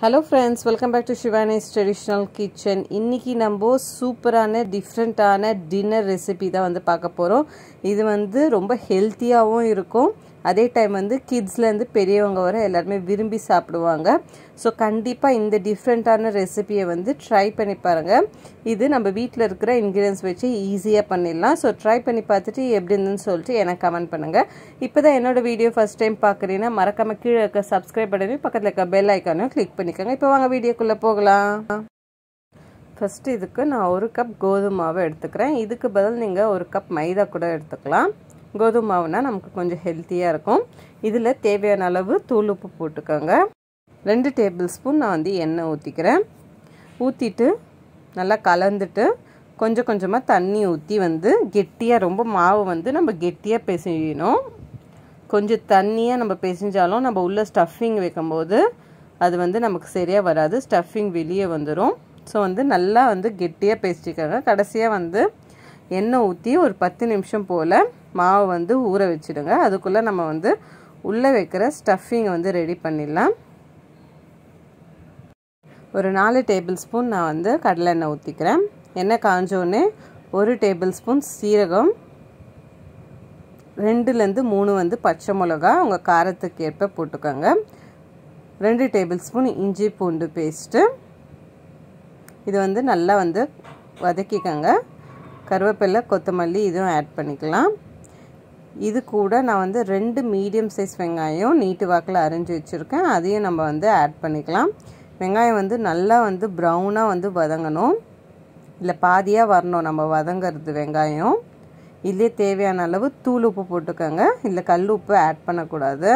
hello friends welcome back to Shivani's traditional kitchen இன்றைக்கி நம்ம சூப்பரான டிஃப்ரெண்ட்டான டின்னர் ரெசிபி தான் வந்து பார்க்க போகிறோம் இது வந்து ரொம்ப ஹெல்த்தியாகவும் இருக்கும் அதே டைம் வந்து கிட்ஸ்லேருந்து பெரியவங்க வர எல்லாருமே விரும்பி சாப்பிடுவாங்க ஸோ கண்டிப்பாக இந்த டிஃப்ரெண்ட்டான ரெசிபியை வந்து ட்ரை பண்ணி பாருங்கள் இது நம்ம வீட்டில் இருக்கிற இன்க்ரீடியன்ஸ் வச்சு ஈஸியாக பண்ணிடலாம் ஸோ ட்ரை பண்ணி பார்த்துட்டு எப்படி இருந்துன்னு சொல்லிட்டு எனக்கு கமெண்ட் பண்ணுங்கள் இப்போ தான் என்னோடய வீடியோ ஃபஸ்ட் டைம் பார்க்குறீங்கன்னா மறக்காமல் கீழே இருக்க சப்ஸ்கிரைப் பண்ணி பக்கத்தில் இருக்க பெல் ஐக்கானையும் கிளிக் பண்ணிக்கோங்க இப்போ வாங்க வீடியோக்குள்ளே போகலாம் ஃபஸ்ட்டு இதுக்கு நான் ஒரு கப் கோதுமை மாவை எடுத்துக்கிறேன் இதுக்கு பதில் நீங்கள் ஒரு கப் மைதா கூட எடுத்துக்கலாம் கோதுமை மாவுனா நமக்கு கொஞ்சம் ஹெல்த்தியாக இருக்கும் இதில் தேவையான அளவு தூள் உப்பு போட்டுக்கோங்க ரெண்டு டேபிள் ஸ்பூன் நான் வந்து எண்ணெய் ஊற்றிக்கிறேன் ஊற்றிட்டு நல்லா கலந்துட்டு கொஞ்சம் கொஞ்சமாக தண்ணி ஊற்றி வந்து கெட்டியாக ரொம்ப மாவு வந்து நம்ம கெட்டியாக பிசையணும் கொஞ்சம் தண்ணியாக நம்ம பிசைஞ்சாலும் நம்ம உள்ளே ஸ்டஃபிங் வைக்கும்போது அது வந்து நமக்கு சரியாக வராது ஸ்டஃபிங் வெளியே வந்துடும் ஸோ வந்து நல்லா வந்து கெட்டியாக பேசிக்கோங்க கடைசியாக வந்து எண்ணெய் ஊற்றி ஒரு பத்து நிமிஷம் போல் மாவை வந்து ஊற வச்சுடுங்க அதுக்குள்ளே நம்ம வந்து உள்ளே வைக்கிற ஸ்டஃபிங் வந்து ரெடி பண்ணிடலாம் ஒரு நாலு டேபிள் ஸ்பூன் நான் வந்து கடலை எண்ணெய் ஊற்றிக்கிறேன் எண்ணெய் காஞ்சோடனே ஒரு டேபிள் ஸ்பூன் சீரகம் ரெண்டுலேருந்து மூணு வந்து பச்சை மிளகா உங்கள் காரத்துக்கு ஏற்ப போட்டுக்கோங்க ரெண்டு டேபிள் ஸ்பூன் இஞ்சி பூண்டு பேஸ்ட்டு இது வந்து நல்லா வந்து வதக்கிக்கோங்க கருவேப்பிலை கொத்தமல்லி இதுவும் ஆட் பண்ணிக்கலாம் இது கூட நான் வந்து ரெண்டு மீடியம் சைஸ் வெங்காயம் நீட்டு வாக்கில் அரிஞ்சு வச்சுருக்கேன் அதையும் நம்ம வந்து ஆட் பண்ணிக்கலாம் வெங்காயம் வந்து நல்லா வந்து ப்ரௌனாக வந்து வதங்கணும் இல்லை பாதியாக வரணும் நம்ம வதங்கிறது வெங்காயம் இதுலேயே தேவையான அளவு தூள் உப்பு போட்டுக்கோங்க இல்லை கல் உப்பு ஆட் பண்ணக்கூடாது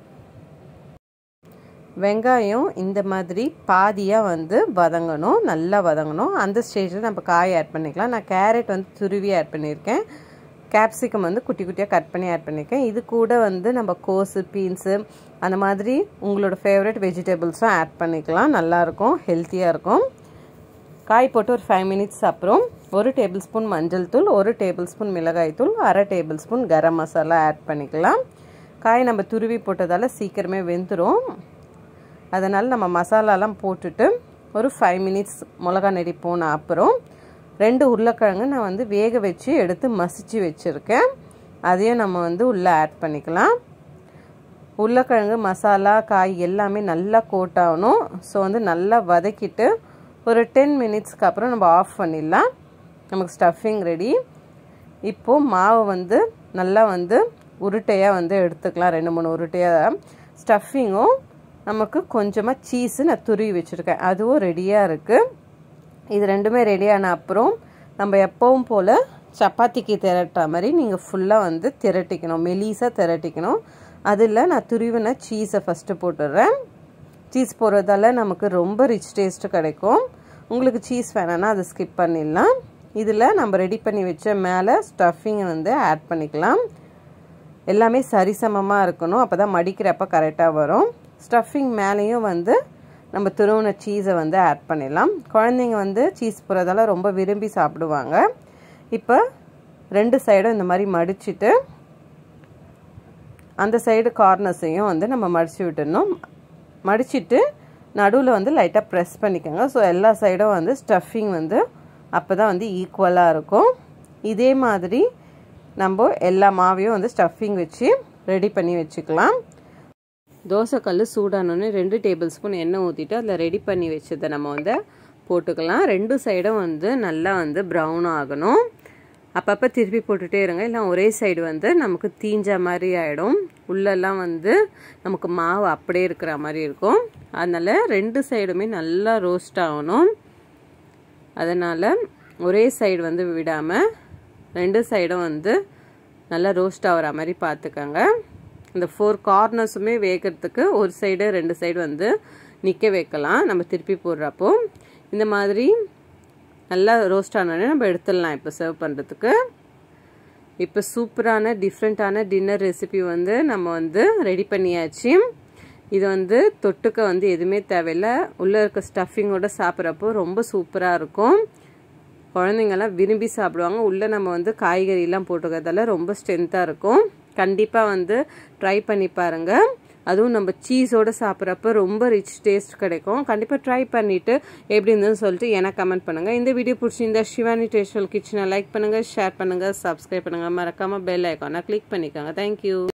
வெங்காயம் இந்த மாதிரி பாதியாக வந்து வதங்கணும் நல்லா வதங்கணும் அந்த ஸ்டேஜில் நம்ம காய் ஆட் பண்ணிக்கலாம் நான் கேரட் வந்து துருவி ஆட் பண்ணியிருக்கேன் கேப்சிகம் வந்து குட்டி குட்டியாக கட் பண்ணி ஆட் பண்ணியிருக்கேன் இது கூட வந்து நம்ம கோஸு பீன்ஸு அந்த மாதிரி உங்களோட ஃபேவரட் வெஜிடபிள்ஸும் ஆட் பண்ணிக்கலாம் நல்லாயிருக்கும் ஹெல்த்தியாக இருக்கும் காய் போட்டு ஒரு ஃபைவ் மினிட்ஸ் அப்புறம் ஒரு டேபிள் ஸ்பூன் மஞ்சள் தூள் ஒரு டேபிள் ஸ்பூன் மிளகாய் தூள் அரை tablespoon garam masala add பண்ணிக்கலாம் காய் நம்ம துருவி போட்டதால் சீக்கிரமே வெந்துடும் அதனால் நம்ம மசாலாலாம் போட்டுட்டு ஒரு ஃபைவ் மினிட்ஸ் மிளகா நெடி போன அப்புறம் ரெண்டு உருளைக்கிழங்கு நான் வந்து வேக வச்சு எடுத்து மசிச்சு வச்சுருக்கேன் அதையும் நம்ம வந்து உள்ளே ஆட் பண்ணிக்கலாம் உருளைக்கிழங்கு மசாலா காய் எல்லாமே நல்லா கோட் ஆகணும் ஸோ வந்து நல்லா வதக்கிட்டு ஒரு டென் மினிட்ஸ்க்கு அப்புறம் நம்ம ஆஃப் பண்ணிடலாம் நமக்கு ஸ்டஃபிங் ரெடி இப்போது மாவு வந்து நல்லா வந்து உருட்டையாக வந்து எடுத்துக்கலாம் ரெண்டு மூணு உருட்டையாக ஸ்டஃபிங்கும் நமக்கு கொஞ்சமாக சீஸு நான் துருவி வச்சுருக்கேன் அதுவும் ரெடியாக இருக்குது இது ரெண்டுமே ரெடியான அப்புறம் நம்ம எப்பவும் போல் சப்பாத்திக்கு திரட்டுற மாதிரி நீங்கள் ஃபுல்லாக வந்து திரட்டிக்கணும் மெலீஸாக திரட்டிக்கணும் அதில் நான் துருவின சீஸை ஃபஸ்ட்டு போட்டுடுறேன் சீஸ் போடுறதால நமக்கு ரொம்ப ரிச் டேஸ்ட்டு கிடைக்கும் உங்களுக்கு சீஸ் வேணான்னா அதை ஸ்கிப் பண்ணிடலாம் இதில் நம்ம ரெடி பண்ணி வச்ச மேலே ஸ்டஃபிங்கை வந்து ஆட் பண்ணிக்கலாம் எல்லாமே சரிசமமாக இருக்கணும் அப்போ தான் மடிக்கிறப்ப கரெக்டாக வரும் ஸ்டஃபிங் மேலேயும் வந்து நம்ம துருவின சீஸை வந்து ஆட் பண்ணிடலாம் குழந்தைங்க வந்து சீஸ் போகிறதால ரொம்ப விரும்பி சாப்பிடுவாங்க இப்போ ரெண்டு சைடும் இந்த மாதிரி மடிச்சுட்டு அந்த சைடு கார்னர்ஸையும் வந்து நம்ம மடித்து விட்டுடணும் மடிச்சுட்டு நடுவில் வந்து லைட்டாக ப்ரெஸ் பண்ணிக்கோங்க ஸோ எல்லா சைடும் வந்து ஸ்டஃபிங் வந்து அப்போ தான் வந்து ஈக்குவலாக இருக்கும் இதே மாதிரி நம்ம எல்லா மாவையும் வந்து ஸ்டஃபிங் வச்சு ரெடி பண்ணி வச்சுக்கலாம் தோசைக்கல் சூடானோடனே ரெண்டு டேபிள் ஸ்பூன் எண்ணெய் ஊற்றிட்டு அதில் ரெடி பண்ணி வச்சதை நம்ம வந்து போட்டுக்கலாம் ரெண்டு சைடும் வந்து நல்லா வந்து ப்ரௌன் ஆகணும் அப்பப்போ திருப்பி போட்டுகிட்டே இருங்க இல்லை ஒரே சைடு வந்து நமக்கு தீஞ்ச மாதிரி ஆகிடும் உள்ளெல்லாம் வந்து நமக்கு மாவு அப்படியே இருக்கிற மாதிரி இருக்கும் அதனால் ரெண்டு சைடுமே நல்லா ரோஸ்ட் ஆகணும் அதனால் ஒரே சைடு வந்து விடாமல் ரெண்டு சைடும் வந்து நல்லா ரோஸ்ட் ஆகிற மாதிரி பார்த்துக்கோங்க இந்த ஃபோர் கார்னர்ஸுமே வேகிறதுக்கு ஒரு சைடு ரெண்டு சைடு வந்து நிற்க வைக்கலாம் நம்ம திருப்பி போடுறப்போ இந்த மாதிரி நல்லா ரோஸ்ட் ஆனோடனே நம்ம எடுத்துடலாம் இப்போ சர்வ் பண்ணுறதுக்கு இப்போ சூப்பரான டிஃப்ரெண்ட்டான டின்னர் ரெசிபி வந்து நம்ம வந்து ரெடி பண்ணியாச்சு இது வந்து தொட்டுக்க வந்து எதுவுமே தேவையில்லை உள்ளே இருக்க ஸ்டஃபிங்கோட சாப்பிட்றப்போ ரொம்ப சூப்பராக இருக்கும் குழந்தைங்கள்லாம் விரும்பி சாப்பிடுவாங்க உள்ளே நம்ம வந்து காய்கறிலாம் போட்டுக்கிறதால ரொம்ப ஸ்ட்ரென்த்தாக இருக்கும் கண்டிப்பாக வந்து ட்ரை பண்ணி பாருங்கள் அதுவும் நம்ம சீஸோடு சாப்பிட்றப்ப ரொம்ப ரிச் டேஸ்ட் கிடைக்கும் கண்டிப்பாக ட்ரை பண்ணிவிட்டு எப்படி இருந்ததுன்னு சொல்லிட்டு எனக்கு கமெண்ட் பண்ணுங்கள் இந்த வீடியோ பிடிச்சிருந்தா சிவானி டேஸ்டல் கிச்சனை லைக் பண்ணுங்கள் ஷேர் பண்ணுங்கள் சப்ஸ்கிரைப் பண்ணுங்கள் மறக்காமல் பெல் ஐக்கானை கிளிக் பண்ணிக்கோங்க தேங்க்யூ